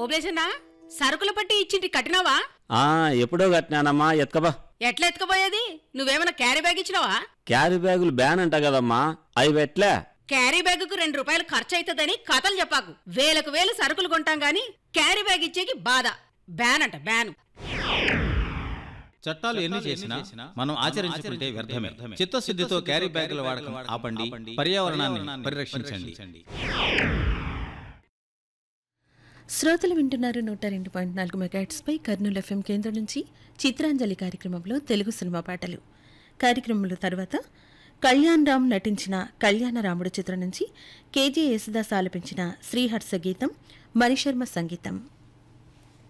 ఓబ్లేసన్నా సరుకుల పట్టి ఇచ్చింటి కట్టినావా ఆ ఎప్పుడో కట్టినానమ్మా ఎత్కబా ఎట్లా ఎత్తుకుపోయేది నువ్వేమైనా క్యారీ బ్యాగ్ ఇచ్చినావా క్యారీ బ్యాగులు బ్యాన్ అంట కదమ్మా అవి పెట్లే క్యారీ బ్యాగుకు రెండు రూపాయలు ఖర్చు అవుతుందని కథలు చెప్పాకు వేలకు వేలు సరుకులు కొంటాం గాని క్యారీ బ్యాగ్ ఇచ్చేకి బాధ బ్యాన్ అంట బ్యాన్ చట్టాలు ఎన్ని చేసినా మనం ఆచరించుకుంటే వ్యర్థమే చిత్తశుద్ధితో క్యారీ బ్యాగుల వాడకం ఆపండి పర్యావరణాన్ని పరిరక్షించండి శ్రోతలు వింటున్నారు నూట రెండు పాయింట్ నాలుగు మెగాట్స్పై కర్నూలు ఎఫ్ఎం కేంద్రం నుంచి చిత్రాంజలి కార్యక్రమంలో తెలుగు సినిమా పాటలు కార్యక్రమంలో తర్వాత కళ్యాణ్ రామ్ నటించిన కళ్యాణ రాముడు చిత్రం నుంచి కేజే యేసుదాస్ ఆలపించిన శ్రీహర్ష గీతం మణిశర్మ సంగీతం